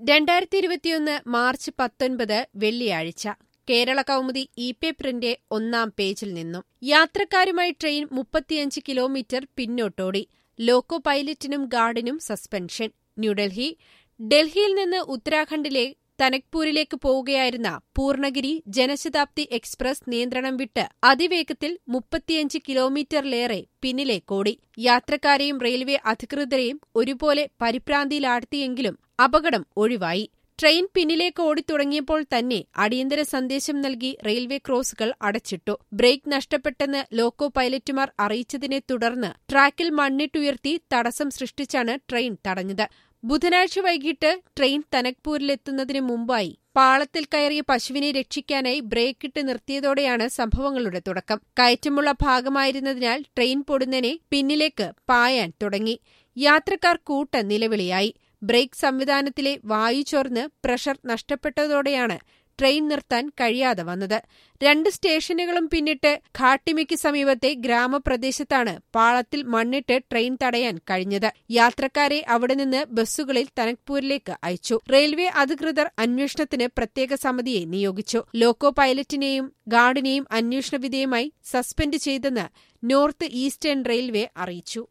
രണ്ടായിരത്തി ഇരുപത്തിയൊന്ന് മാർച്ച് പത്തൊൻപത് വെള്ളിയാഴ്ച കേരള കൗമുദി ഇ പേപ്പറിന്റെ ഒന്നാം പേജിൽ നിന്നും യാത്രക്കാരുമായി ട്രെയിൻ മുപ്പത്തിയഞ്ച് കിലോമീറ്റർ പിന്നോട്ടോടി ലോക്കോ പൈലറ്റിനും ഗാർഡിനും സസ്പെൻഷൻ ന്യൂഡൽഹി ഡൽഹിയിൽ നിന്ന് ഉത്തരാഖണ്ഡിലെ തനക്പൂരിലേക്ക് പോവുകയായിരുന്ന പൂർണഗിരി ജനശതാബ്ദി എക്സ്പ്രസ് നിയന്ത്രണം വിട്ട് അതിവേഗത്തിൽ മുപ്പത്തിയഞ്ച് കിലോമീറ്ററിലേറെ പിന്നിലേക്കോടി യാത്രക്കാരെയും റെയിൽവേ അധികൃതരെയും ഒരുപോലെ പരിഭ്രാന്തിയിലാഴ്ത്തിയെങ്കിലും അപകടം ഒഴിവായി ട്രെയിൻ പിന്നിലേക്ക് ഓടിത്തുടങ്ങിയപ്പോൾ തന്നെ അടിയന്തര സന്ദേശം നൽകി റെയിൽവേ ക്രോസുകൾ അടച്ചിട്ടു ബ്രേക്ക് നഷ്ടപ്പെട്ടെന്ന് ലോക്കോ പൈലറ്റുമാർ അറിയിച്ചതിനെ തുടർന്ന് ട്രാക്കിൽ മണ്ണിട്ടുയർത്തി തടസ്സം സൃഷ്ടിച്ചാണ് ട്രെയിൻ തടഞ്ഞത് ബുധനാഴ്ച വൈകിട്ട് ട്രെയിൻ തനക്പൂരിലെത്തുന്നതിന് മുമ്പായി പാളത്തിൽ കയറിയ പശുവിനെ രക്ഷിക്കാനായി ബ്രേക്കിട്ട് നിർത്തിയതോടെയാണ് സംഭവങ്ങളുടെ തുടക്കം കയറ്റമുള്ള ഭാഗമായിരുന്നതിനാൽ ട്രെയിൻ പൊടുന്നനെ പിന്നിലേക്ക് പായാൻ തുടങ്ങി യാത്രക്കാർ കൂട്ട നിലവിളിയായി ബ്രേക്ക് സംവിധാനത്തിലെ വായു ചോർന്ന് പ്രഷർ നഷ്ടപ്പെട്ടതോടെയാണ് ട്രെയിൻ നിർത്താൻ കഴിയാതെ വന്നത് രണ്ട് സ്റ്റേഷനുകളും പിന്നിട്ട് ഘാട്ടിമയ്ക്ക് സമീപത്തെ ഗ്രാമപ്രദേശത്താണ് പാളത്തിൽ മണ്ണിട്ട് ട്രെയിൻ തടയാൻ കഴിഞ്ഞത് യാത്രക്കാരെ അവിടെ നിന്ന് ബസ്സുകളിൽ തനക്പൂരിലേക്ക് അയച്ചു റെയിൽവേ അധികൃതർ അന്വേഷണത്തിന് പ്രത്യേക സമിതിയെ നിയോഗിച്ചു ലോക്കോ പൈലറ്റിനെയും ഗാർഡിനെയും അന്വേഷണ വിധേയമായി സസ്പെൻഡ് ചെയ്തെന്ന് നോർത്ത് ഈസ്റ്റേൺ റെയിൽവേ അറിയിച്ചു